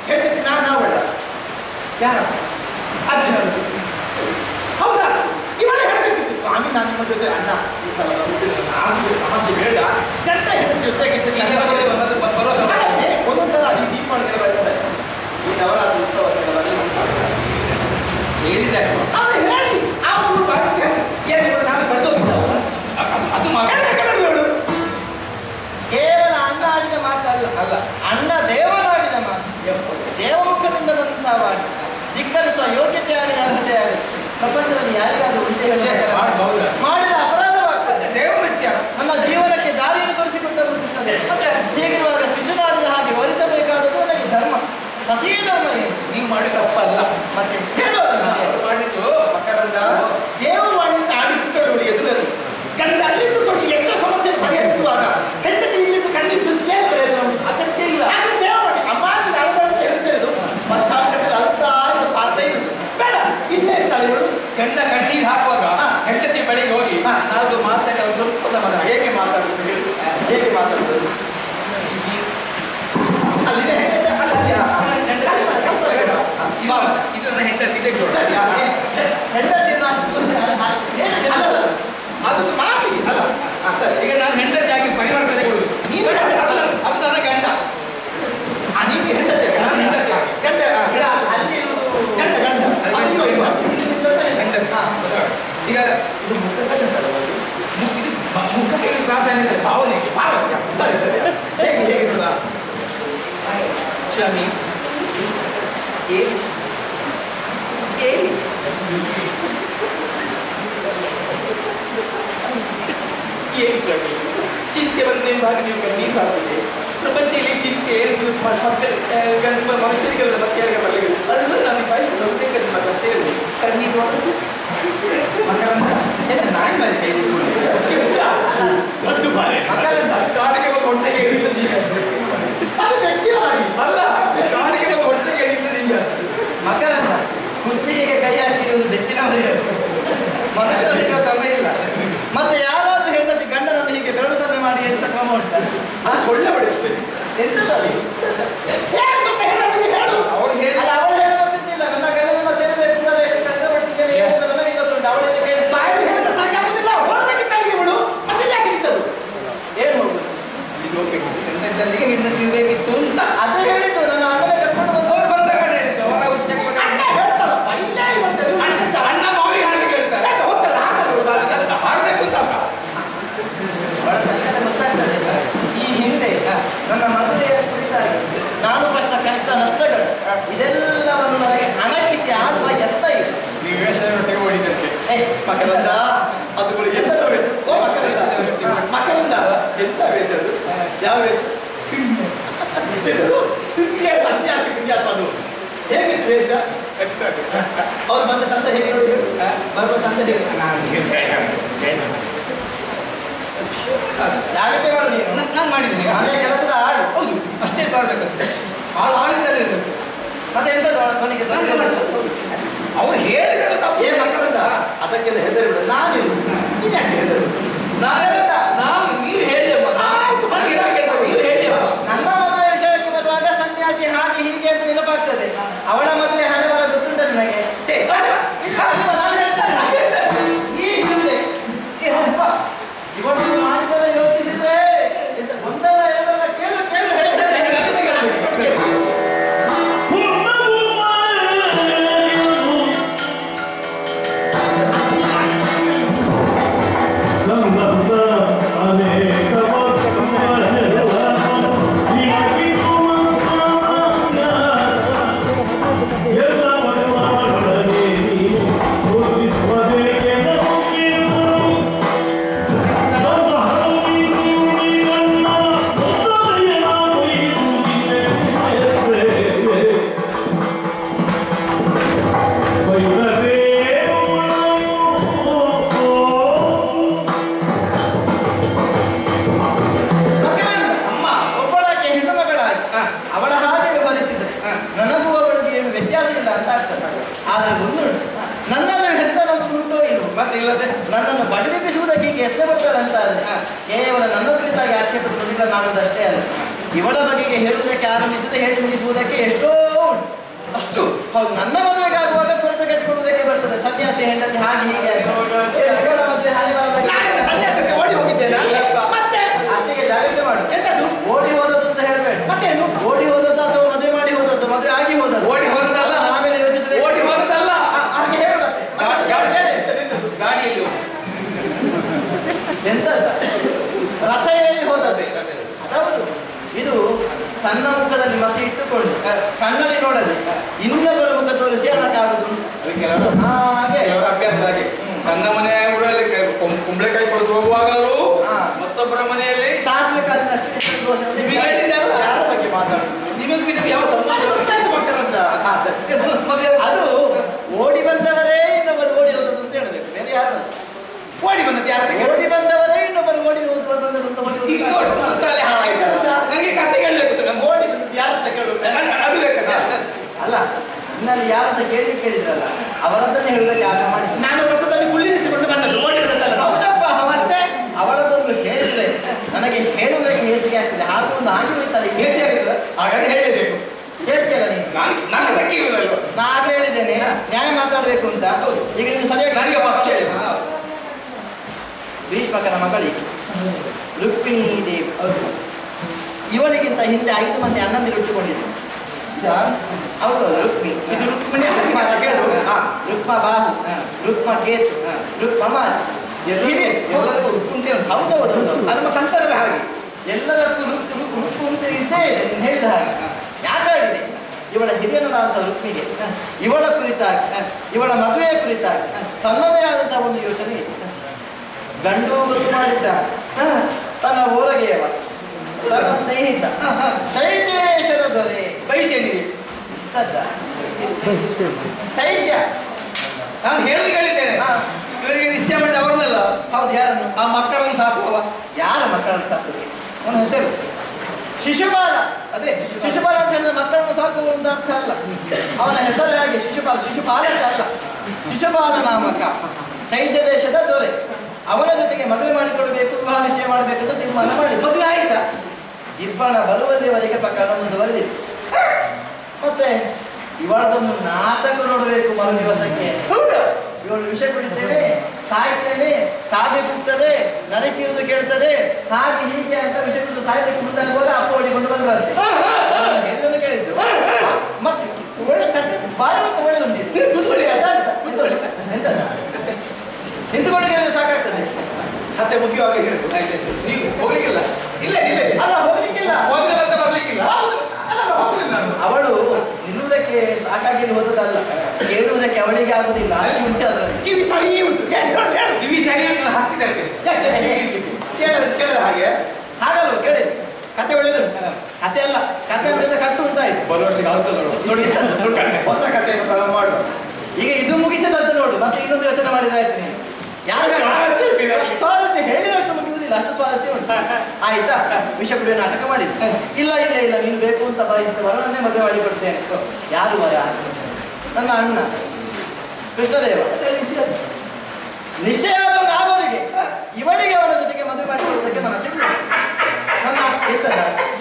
ಹೆಂಡತಿ ನಾನು ಅವಳ ಯಾರ ಅರ್ಜುನ ಹೌದಾ ಇವಳೇ ಹೇಳಬೇಕಿತ್ತು ಸ್ವಾಮಿ ನಾನು ನಿಮ್ಮ ಜೊತೆ ಅಣ್ಣ ಈ ಸಲ ಬರುವುದಿಲ್ಲ. ನಾನು ಈ ಸಮಸ್ಯೆ ಬೇಡ ಗಂಡ ಹೆಂಡತಿ ಜೊತೆಗಿದ್ದು ಈ ಸಲ ಬರೋದು ಬರೋದು ಬರೋದು ಏ, ಒಂದೊಂದ್ಸಲ ಈ ದೀಪಾವಳಿಗೆ ಬರ್ತಾರೆ ಈ ನವರಾತ್ರಿ ಉತ್ಸವಕ್ಕೆಲ್ಲ ಬರ್ತಾರೆ. ಹೇಳಿದ್ರೆ ಅವ್ರು ಹೇಳಿ ಅವರು ಬಾಯಿಗೆ ಏನು ಇವರು ನಾನು ಕಳೆದೋಗಿದ್ದವ ಅದು ಮಾತ್ರ ಕೇವಲ ಅಣ್ಣ ಆಡಿದ ಮಾತಲ್ಲ ಅಲ್ಲ ಅಣ್ಣ ದೇವನಾಡಿದ ಮಾತು ದೇವಮುಖದಿಂದ ಬಂದಂತಹ ವಾಣಿ ಧಿಕ್ಕರಿಸುವ ಯೋಗ್ಯತೆ ಆಗಲಿ ಅರ್ಹತೆ ಆಗಲಿ ಪ್ರಪಂಚದಲ್ಲಿ ಯಾರಿಗಾದ್ರೂ ಉಂಟೆ ಹೇಳುವ ಛೆ, ಕೆಲಸ? ಮಾಡ್ಬಹುದಾ? ಮಾಡಿದ ಅಪರಾಧವಾಗ್ತದೆ ದೇವರು ಮೆಚ್ಚಿಯ ನನ್ನ ಜೀವನಕ್ಕೆ ದಾರಿಯನ್ನು ತೋರಿಸಿಕೊಟ್ಟವರು ಕೃಷ್ಣನೇ ಮತ್ತೆ? ಹೀಗಿರುವಾಗ ಕೃಷ್ಣನಾಡಿದ ಹಾಗೆ ವರಿಸಬೇಕಾದದ್ದು ನನಗೆ ಧರ್ಮ ಸತೀ ಧರ್ಮ ಏನು ನೀವು ಮಾಡಿ ತಪ್ಪಲ್ಲ ಮತ್ತೆ ಹೇಳೋದು ಸರಿಯಲ್ಲ. ಅವ್ರು ಮಾಡಿದ್ದು ಮಕರಂದ ದೇವವಾಣಿ ಅಂತ ಆಡಿಬಿಟ್ಟರು ನೋಡಿ ಎದುರಲ್ಲಿ ಗಂಡ ಅಲ್ಲಿದ್ದು ಕೊಟ್ಟು ಎಷ್ಟು ಸಮಸ್ಯೆ ಪರಿಹರಿಸುವಾಗ ಹೆಂಡತಿ ಇಲ್ಲಿದ್ದು ಕಣ್ಣಿದ್ದು ಏನು ಪ್ರಯೋಜನ ಅಗತ್ಯ ಇಲ್ಲ ಅದು ದೇವವಾಣಿ ಅಮ್ಮಾಜಿನ ಅಳವಡಿಕೆ ಹೇಳ್ತಿರೋದು ವರ್ಷಾಂಕದಲ್ಲಿ ಅರ್ಥ ಆಯ್ತು ಪಾರ್ಥ ಇದು ಬೇಡ ಇಲ್ಲೇ ಇರ್ತಾಳೆ ಇವಳು ಗಂಡ ಕಣ್ಣೀರು ಹಾಕುವಾಗ ಹಾ. ಹೆಂಡತಿ ಬಳಿಗೆ ಹೋಗಿ ಹಾ. ನಾಲ್ಕು ಮಾತಾಡಿ ಅವ್ರು ಸ್ವಲ್ಪ ಸಮಾಧಾನ ಹೇಗೆ ಮಾತಾಡುದು ಹೇಳು ಹೇಗೆ ಮಾತಾಡುದು ಅಲ್ಲಿದೆ ಹೆಂಡತಿ ಅಲ್ಲ, ಅಲ್ಲಿ, ನನ್ನ ಅಲ್ಲಿ, ಹೆಂಡತಿ- ಅಲ್ಲಿ, ಅಲ್ಲಿ, ಅಲ್ಲಿ, ಇದು ಇದು ನನ್ನ ಹೆಂಡತಿ ಇದೆ ಕೊಡು. ಸರಿ, ಆ, ಏ, ಹೆಂಡತಿ ನಾನು ದೂರ- ಅಲ್ಲ, ಅಲ್ಲ, ಅಲ್ಲ, ಅದು ಮಾಡಿ ಅಲ್ಲ ಆ, ಸರಿ ಈಗ ನಾನು ಹೆಂಡತಿಯಾಗಿ ಪರಿವರ್ತನೆ ಕೊಡುದು ನೀನು ಹೆಂಡತಿ. ಅಲ್ಲ, ಅದು ನನ್ನ ಗಂಡ ಆ, ನಿಮ್ಗೆ ಹೆಂಡತಿ ನಾನು ಹೆಂಡತಿ. ಗಂಡ ಆ, ಇಲ್ಲ, ಅಲ್ಲಿ ಇರುವುದು ಗಂಡ ಗಂಡ ಅದು ನೋಡಿ ಬಾ. ಇಲ್ಲಿ ನಿಂತದ್ದು ಹೆಂಡತಿ. ಹೆಂಡತಿ ಹಾ, ಈಗ ಇದು ಮುಖದ ಗಂಡಲ್ಲ ಅದು? ಮು- ಇದು ಮ- ಮುಖಕ್ಕೆ ಪ್ರಾಧಾನ್ಯ ಇದೆ ಭಾವನೆಗೆ ಭಾವನೆ. ಸರಿ ಸರಿ ಹೇಗೆ ಹೇಗೆ ನೋಡ ಸ್ವಾಮಿ ಹೇಳಿ ಹೇಳಿ ಏನು ಸ್ವಾಮಿ ಚಿಂತೆ ಬಂದೆಂಬಾಗ ನೀವು ಕಣ್ಣೀರು ಹಾಕಿದೆ ಪ್ರಪಂಚದಲ್ಲಿ ಚಿಂತೆ ಏನು ಮ- ಮತ್ತೆ ಆ, ಗಂಡ ಮನುಷ್ಯರಿಗೆಲ್ಲ ಮತ್ತೆ ಯಾರಿಗೆ ಬರಲಿಲ್ಲ ಅದೆಲ್ಲ ನಾನು ನಿಭಾಯಿಸಿಕೊಂಡು ಹೋಗ್ಬೇಕಂತ ಮತ್ತೆ ಕಣ್ಣೀರು ವಾಪಸ್ ಮಕರಂದ ಎಂತ ನಾಯಿ ಮರಿ ಕೈ ಹಿಡ್ಕೊಂಡಿದ್ದೀಯ? ದೊಡ್ಡ ಬಾರಿ ಮಕರಂದ ಕಾಡಿಗೆ ಒಂದು ಹೊಟ್ಟೆಗೆ ಇರ್ತದೆ ಈಗ ಅದು ವ್ಯಕ್ತಿವಾದಿ ಅಲ್ಲ ಕಾಡಿಗೆ ಒಂದು ಹೊಟ್ಟೆಗೆ ಇರ್ತದೆ ಈಗ ಮಕರಂದ ಕುತ್ತಿಗೆಗೆ ಕೈ ಹಾಕಿಡುವುದು ಬೆಟ್ಟಿನವರಿಗೆ ಮನುಷ್ಯರಿಗೆ ಕ್ರಮ ಇಲ್ಲ ಮತ್ತೆ ಯಾರಾದ್ರೂ ಹೆಂಡತಿ ಗಂಡನನ್ನು ಹೀಗೆ ಬೆರಳು ಸನ್ನೆ ಮಾಡಿ ಎಣಿಸ ಕ್ರಮ ಉಂಟ ಅದು ಕೊಳ್ಳೆ ಹೊಡೆಯುತ್ತೆ ಎಂತದಲ್ಲಿ ಅವ್ರು ಹೇಳಿ ಅಲ್ಲ ಅವಳು ಹೇಳಬೇಕಿಲ್ಲ ನನ್ನ ಗಂಡನೆಲ್ಲ ಸೇರಬೇಕು ಅಂದರೆ ಎಷ್ಟು ಕಷ್ಟಪಟ್ಟಿದ್ದೇನೆ ಹೇಳುವುದು ನನಗೆ ಗೊತ್ತುಂಟು ಅವಳಿಂದ ಕೇಳಿದ್ರೆ ಏನು ಹೋಗುದು ಇದು ಹೋಗ್ಬೇಕು ಗಂಡನಿಗೆ ಹೆಣ್ಣು ಇರಬೇಕಿತ್ತು ಅಂತ ಅದೇ ಹೇಳಿದ್ದು ನನ್ನ ಅಣ್ಣನ ಕರ್ಕೊಂಡು ಬಂದು ಅವ್ರು ಬಂದಾಗ ಹೇಳಿದ್ದು ಅವರ ಉಚ್ಚಕ್ಕೆ ಅಣ್ಣ ಅಣ್ಣ ಮಾವಿ ಹಾಗೆ ಹೇಳ್ತಾರೆ ಹಾರಬೇಕು ಅಂತ ಬಹಳ ಸಂಕಟ ಗೊತ್ತಾಗ್ತದೆ ಈ ಹಿಂದೆ ನನ್ನ ಮದುವೆಯ ಕುರಿತಾಗಿ ನಾನು ಪಟ್ಟ ಕಷ್ಟ ನಷ್ಟಗಳು ಇದೆಲ್ಲವನ್ನು ನನಗೆ ಅಣಕಿಸಿ ಆಡುವ ಎತ್ತ ಇಲ್ಲ ನೀವು ವೇಷದೊಟ್ಟಿಗೆ ಓಡಿದ್ದಕ್ಕೆ ಏ ಮಕರಂದ ಅದು ಕೂಡ ಎಂತ ನೋಡಿದ್ದು ಓ ಮಕರಂದ ಹಾ, ಮಕರಂದ ಎಂತ ವೇಷ ಅದು ಯಾವ ವೇಷ ಸಿಂಹ ಇದು ಸಿಂಹ ಸನ್ಯಾಸಿ ಕ್ರಿಯಾತ್ಮ ಅದು ಹೇಗಿತ್ತು ವೇಷ ಅವ್ರು ಬಂದ ಸಂತ ಹೇಗೆ ನೋಡಿ ಬರುವ ಸಂತ ಹೇಗೆ ಜಾಗ್ರತೆ ಮಾಡು ನೀನು ನಾನು ಮಾಡಿದ್ದೇನೆ ಅದೇ ಕೆಲಸದ ಆಡು ಹೌದು ಅಷ್ಟೇ ಮಾಡ್ಬೇಕಂತ ಆಳು ಆಳಿದಲ್ಲಿ ಇರಬೇಕು ಮತ್ತೆ ಎಂತ ಧ್ವನಿಗೆ ಧ್ವನಿಗೆ ಮಾಡು. ಅವ್ರು ಹೇಳಿದರೆ ತಪ್ಪು ಏನ್ ಮಕ್ಕಳಂದ ಅದಕ್ಕೆಲ್ಲ ಹೆದರಿ ಬಿಡ ನಾನಿರು ಇದ್ಯಾಕೆ ಹೆದರು ನಾನೆಲ್ಲ ನಾವು ನೀವು ಹೇಳಿಯಮ್ಮ ಆಯ್ತು, ನಾನು ಹೇಳಬೇಕಂತ ನೀವು ಹೇಳಿಯಮ್ಮ ನನ್ನ ಮದುವೆ ವಿಷಯಕ್ಕೆ ಬರುವಾಗ ಸನ್ಯಾಸಿ ಹಾಗೆ ಹೀಗೆ ಅಂತ ನೆನಪಾಗ್ತದೆ ಅವಳ ಮದುವೆ ಹಣೆ ಬರ ಗೊತ್ತುಂಟ ನಿನಗೆ ಏ, ಬೇಡ, ಇಲ್ಲ, ಇಲ್ಲ, ನಾನು ಹೇಳ್ತೇನೆ. ಈ ಹಿಂದೆ ಈ ಹಬ್ಬ ಇವತ್ತು ಮಾಡಿದರೆ ಯೋಚಿಸಿದ್ರೆ ಎಂತ ಒಂದಲ್ಲ ಎರಡಲ್ಲ ಕೇಳು ಕೇಳು ಹೇಳು, ಹೇಳು, ಹೇಳು, ಹೇಳು. ಮಕರಂದ ಅಮ್ಮ ಒಬ್ಬಳಾಕೆ ಹೆಣ್ಣು ಮಗಳಾಗಿ ಹ. ಅವಳ ಹಾಗೆ ವ್ಯವಹರಿಸಿದ್ರೆ ಹ. ನನಗೂ ಅವಳಿಗೆ ಏನು ವ್ಯತ್ಯಾಸ ಇಲ್ಲ ಅಂತ ಆಗ್ತದೆ ಆದ್ರೆ ಒಂದುಂಟು ನನ್ನನ್ನು ಹೆಣ್ತನದ್ದು ಉಂಟೋ ಇಲ್ವೋ ಮತ್ತೆ ಇಲ್ಲದೆ ನನ್ನನ್ನು ಬಡಿದೆಬ್ಬಿಸುವುದಕ್ಕೆ ಹೀಗೆ ಎತ್ತೆ ಬರ್ತಾಳೆ ಅಂತ ಆದ್ರೆ ಹ. ಕೇವಲ ನನ್ನ ಕುರಿತಾಗಿ ಆಕ್ಷೇಪದ ನುಡಿಗಳು ಮಾಡುವುದಷ್ಟೇ ಅಲ್ಲ ಇವಳ ಬಗೆಗೆ ಹೇಳುವುದಕ್ಕೆ ಆರಂಭಿಸಿದ್ರೆ ಹೇಳಿ ಮುಗಿಸುವುದಕ್ಕೆ ಎಷ್ಟೋ ಹೌದು ನನ್ನ ಮದುವೆಗೆ ಆಗುವಾಗ ಕುರಿತು ಕಟ್ಟಿಕೊಡುವುದಕ್ಕೆ ಬರ್ತದೆ ಸನ್ಯಾಸಿ ಹೆಂಡತಿ ಹಾಗೆ ಹೀಗೆ ಅಂತ. ಇವಳ ಮದುವೆ ಹಾಗೆ ಬರಬೇಕು. ನಾನೇನು ಸನ್ಯಾಸಕ್ಕೆ ಓಡಿ ಹೋಗಿದ್ದೇನಾ ಮತ್ತೆ ಅತ್ತಿಗೆ ಜಾಗ್ರತೆ ಮಾಡು ಎಂತದು ಓಡಿ ಹೋದದ್ದು ಅಂತ ಹೇಳಬೇಡ ಮತ್ತೇನು ಓಡಿ ಹೋದದ್ದು ಅಥವಾ ಮದುವೆ ಮಾಡಿ ಹೋದದ್ದು ಮದುವೆ ಆಗಿ ಹೋದದ್ದು ಓಡಿ ಹೋದದ್ದಲ್ಲ. ಅಲ್ಲ, ಆಮೇಲೆ ಯೋಚಿಸಬೇಕು ಓಡಿ ಹೋದದ್ದಲ್ಲ ಆ- ಹಾಗೆ ಹೇಳು ಮತ್ತೆ ಗಾ- ಗಾ- ಹೇಳಿ. ಗಾಡಿಯಲ್ಲಿ ಎಂತದ ರಥ ಏರಿ ಹೋದದ್ದು ಅದೌದು ಇದು ತನ್ನ ಮುಖದಲ್ಲಿ ಮಸಿ ಇಟ್ಟುಕೊಂಡು ಕಣ್ಣಲ್ಲಿ ನೋಡದೆ ಇನ್ನೊಬ್ಬರ ಮುಖ ತೋರಿಸಿ ಹಣ ಕಾಡುದು ಹಾಗೆ ಕೆಲವರ ಅಭ್ಯಾಸ ಹಾಗೆ ನನ್ನ ಮನೆ ಊರಲ್ಲಿ ಕುಂ- ಕುಂಬಳಕಾಯಿ ಕೊಡದು ಹೋಗುವಾಗಲೂ ಹಾ. ಮತ್ತೊಬ್ಬರ ಮನೆಯಲ್ಲಿ ಸಾಸಿವೆ ಕಾಲಿನಷ್ಟು ದೋಷ ಉಂಟು. ನಿಮಗೆ ಹೇಳಿದ್ದಲ್ಲ? ಯಾರ ಬಗ್ಗೆ ಮಾತಾಡುದು ನಿಮಗೂ ಇದಕ್ಕೆ ಯಾವ ಸಂಬಂಧ ಮಾಡ್ತಾರಂತ ಅದು ಓಡಿ ಬಂದವರೇ ಇನ್ನೊಬ್ಬರು ಓಡಿ ಹೋದದ್ದು ಅಂತ ಹೇಳಬೇಕು ಬೇರೆ ಯಾರು ಅಲ್ಲ. ಓಡಿ ಬಂದದ್ದು ಯಾರ ಓಡಿ ಬಂದವರೇ ಇನ್ನೊಬ್ಬರು ಓಡಿ ಹೋದ್ ಬಂದದ್ದು ಅಂತ ಓಡಿ ಈಗ ಹೋದದ್ದು. ಒಟ್ಟು ತಲೆ ಹಾಳಾಯ್ತಲ್ಲ ನನಗೆ ಕತೆ ಹೇಳಬೇಕು ನಮ್ಗೆ ಓಡಿ ಬಂದದ್ದು ಯಾರ ಅಂತ ಕೇಳುದು ಅದು ಬೇಕಾ ಅಲ್ಲ ಇನ್ನಲ್ಲಿ ಯಾರಂತ ಕೇಳಿ ಕೇಳಿದ್ರಲ್ಲ ಅವರದ್ದನ್ನೇ ಹೇಳುವುದಕ್ಕೆ ಆಗ ಮಾಡಿ ನಾನು ರಥದಲ್ಲಿ ಕುಳ್ಳಿರಿಸಿಕೊಂಡು ಬಂದದ್ದು ಓಡಿ ಬಂದದ್ದಲ್ಲ ಹೌದಪ್ಪ ಮತ್ತೆ ಅವಳದೊಂದು ಹೇಳಿದ್ರೆ ನನಗೆ ಹೇಳುವುದಕ್ಕೆ ಹೇಸಿಗೆ ಆಗ್ತದೆ ಹಾಗೂ ಒಂದು ಹಾಗೆ ಹೋಯ್ತಲ್ಲ ಈಗ ಹೇಸಿ ಆಗುತ್ತದ ಹಾಗಾದ್ರೆ ಹೇಳಲೇಬೇಕು ಹೇಳ್ತೀರ ನೀನು ನಾನು ನಾನು ಅದಕ್ಕೆ ಇರುವುದಲ್ವ ನಾ ಆಗ್ಲೇ ಹೇಳಿದ್ದೇನೆ ನ್ಯಾಯ ಮಾತಾಡಬೇಕು ಅಂತ ಈಗ ನೀನು ಸರಿಯಾಗಿ ನನಗೆ ಪಕ್ಷ ಹೇಳಿ ಭೀಷ್ಮಕನ ಮಗಳಿಗೆ ರುಕ್ಮಿಣಿ ದೇವಿ ಇವಳಿಗಿಂತ ಹಿಂದೆ ಐದು ಮಂದಿ ಅಣ್ಣಂದಿರು ಇಟ್ಟುಕೊಂಡಿದ್ರು ಹೌದು ಹೌದು ರುಕ್ಮಿ ಇದು ರುಕ್ಮಿಣಿ ಹತ್ತಿ ರುಕ್ಮ ಮಾತ್ರ ಕೇಳು. ಹಾ. ರುಕ್ಮ ಬಾಹು ಹಾ. ರುಕ್ಮ ಕೇತು ಹಾ. ರುಕ್ಮ ಮಾಲಿ ಎಲ್ಲದೂ ಎಲ್ಲದೂ ಉಂಟೆ ಉಂಟು ಹೌದು ಹೌದು ಹೌದು ಅದು ನಮ್ಮ ಸಂಸಾರವೇ ಹಾಗೆ ಎಲ್ಲದಕ್ಕೂ ರುಕ್ ರುಕ್ ರುಕ್ಕು ಅಂತ ಇದ್ದೇ ಇದೆ ನೀನು ಹೇಳಿದ ಹಾಗೆ ಯಾಕಾಡಿದೆ ಇವಳ ಹಿರಿಯನಾದಂಥ ರುಕ್ಮಿಗೆ ಇವಳ ಕುರಿತಾಗಿ ಇವಳ ಮದುವೆಯ ಕುರಿತಾಗಿ ತನ್ನದೇ ಆದಂತಹ ಒಂದು ಯೋಚನೆ ಇದೆ ಗಂಡು ಗೊತ್ತು ಮಾಡಿದ್ದ ತನ್ನ ಓರಗೆಯವ ತನ್ನ ಸ್ನೇಹಿತ ಚೈತೇಶ್ವರ ದೊರೆ ಬೈತೇನೆ ಸದ್ದ ಚೈತ್ಯ ನಾನು ಹೇಳಿ ಹೇಳಿದ್ದೇನೆ ಹಾ. ಇವರಿಗೆ ನಿಶ್ಚಯ ಮಾಡಿದ ಅವರನ್ನಲ್ಲ ಹೌದು ಯಾರನ್ನು ಆ ಮಕ್ಕಳನ್ನು ಸಾಕುವ ಯಾರ ಮಕ್ಕಳನ್ನು ಸಾಕುದು ಅವನ ಹೆಸರು ಶಿಶುಪಾಲ ಅದೇ ಶಿಶುಪಾಲ ಅಂತ ಹೇಳಿದ್ರೆ ಮಕ್ಕಳನ್ನು ಸಾಕುವರು ಅಂತ ಅರ್ಥ ಅಲ್ಲ ಅವನ ಹೆಸರೇ ಹಾಗೆ ಶಿಶುಪಾಲ ಶಿಶುಪಾಲ ಅಂತ ಅಲ್ಲ ಶಿಶುಪಾಲ ನಾಮಕ ಚೈತ್ಯ ದೇಶದ ದೊರೆ ಅವನ ಜೊತೆಗೆ ಮದುವೆ ಮಾಡಿಕೊಡಬೇಕು ವಿವಾಹ ನಿಶ್ಚಯ ಮಾಡಬೇಕು ಅಂತ ತೀರ್ಮಾನ ಮಾಡಿದ್ರು ಮದುವೆ ಆಯ್ತಾ ಇಬ್ಬಣ ಬರುವಲ್ಲಿವರೆಗೆ ಪ್ರಕರಣ ಮುಂದುವರೆದಿತ್ತು ಮತ್ತೆ ಇವಳದೊಂದು ನಾಟಕ ನೋಡಬೇಕು ಮರು ದಿವಸಕ್ಕೆ ಹೌದಾ ಇವಳು ವಿಷ ಕುಡಿತೇನೆ ಸಾಯ್ತೇನೆ ಕಾಗೆ ಕೂಗ್ತದೆ ನರಿಕಿರುದು ಕೇಳ್ತದೆ ಹಾಗೆ ಹೀಗೆ ಅಂತ ವಿಷ ಕುಡಿದು ಸಾಯ್ತಕ್ಕೆ ಮುಂದಾಗುವಾಗ ಅಪ್ಪ ಹೊಡಿಕೊಂಡು ಬಂದ್ರಂತೆ ನಾನು ಹೇಳಿದ್ದನ್ನು ಕೇಳಿದ್ದು ಮತ್ತೆ ಒಳ್ಳೆ ಕಥೆ ಬಾರಿ ಮತ್ತೆ ಒಳ್ಳೆದುಂಟು ಇದು. ಕುತ್ಕೊಳ್ಳಿ ಅದಾಡ್ತ ಕುತ್ಕೊಳ್ಳಿ ಎಂತದ ನಿಂತುಕೊಂಡು ಕೇಳಿದ್ರೆ ಸಾಕಾಗ್ತದೆ ಕತೆ ಮುಗಿಯುವಾಗ ಹೇಳುದು ಆಯ್ತಾಯ್ತು ನೀವು ಹೋಗ್ಲಿಕ್ಕಿಲ್ಲ ಇಲ್ಲ ಇಲ್ಲ ಅಲ್ಲ ಹೋಗ್ಲಿಕ್ಕಿಲ್ಲ ಹೋಗದಂತ ಬರ್ಲಿಕ್ಕಿಲ್ಲ ಅಲ್ಲ ಹೋಗುದಿಲ್ಲ ನಾನು ಅವಳು ನಿಲ್ಲುವುದಕ್ಕೆ ಸಾಕಾಗಿ ಇಲ್ಲಿ ಹೋದದಲ್ಲ ಕೇಳುವುದಕ್ಕೆ ಅವಳಿಗೆ ಆಗುದಿಲ್ಲ ಹಾಗೆ ಉಂಟು ಅದರಲ್ಲಿ ಕಿವಿ ಸರಿ ಉಂಟು ಹೇಳು ಹೇಳು ಹೇಳು ಕಿವಿ ಸರಿ ಉಂಟು ಹಾಕ್ತಿದ್ದಾರೆ ಕೇಳಿದ ಕೇಳಿದ ಹಾಗೆ ಹಾಗಲ್ವ ಕೇಳಿ ಕತೆ ಒಳ್ಳೆದುಂಟು ಕತೆ ಅಲ್ಲ ಕತೆ ಅಂದ್ರೆ ಕಟ್ಟು ಅಂತ ಆಯ್ತು ಬರುವ ವರ್ಷಕ್ಕೆ ಆಗ್ತದೆ ನೋಡು ನೋಡಿ ಎಂತದ್ದು? ಹೊಸ ಕಥೆಯನ್ನು ಪ್ರಾರಂಭ ಮಾಡು ಈಗ ಇದು ಮುಗಿತದದ್ದು ನೋಡು ಮತ್ತೆ ಇನ್ನೊಂದು ಯೋಚನೆ ಮಾಡಿದ್ರೆ ಆಯ್ತು ನೀನು ಯಾರು ಸ್ವಾರಸ್ಯ ಉಂಟಿದೆ. ಸ್ವಾರಸ್ಯ ಹೇಳಿದಷ್ಟು ಮುಗಿಯುವುದಿಲ್ಲ ಅಷ್ಟು ಸ್ವಾರಸ್ಯ ಉಂಟು ಆಯ್ತಾ ವಿಷ ಕುಡಿಯೋ ನಾಟಕ ಮಾಡಿದ್ದು ಇಲ್ಲ ಇಲ್ಲ ಇಲ್ಲ ನೀನು ಬೇಕು ಅಂತ ಬಯಸಿದ ವರನನ್ನೇ ಮದುವೆ ಮಾಡಿಕೊಡ್ತೇನೆ ಯಾರು ವರ ನನ್ನ ಅಣ್ಣ ಕೃಷ್ಣದೇವ ನಿಶ್ಚಯ ಆದವನು ಆಗೋರಿಗೆ ಇವಳಿಗೆ ಅವನ ಜೊತೆಗೆ ಮದುವೆ ಮಾಡಿಕೊಳ್ಳುವುದಕ್ಕೆ ಮನಸ್ಸಿಲ್ಲ ನನ್ನ ಎಂತದ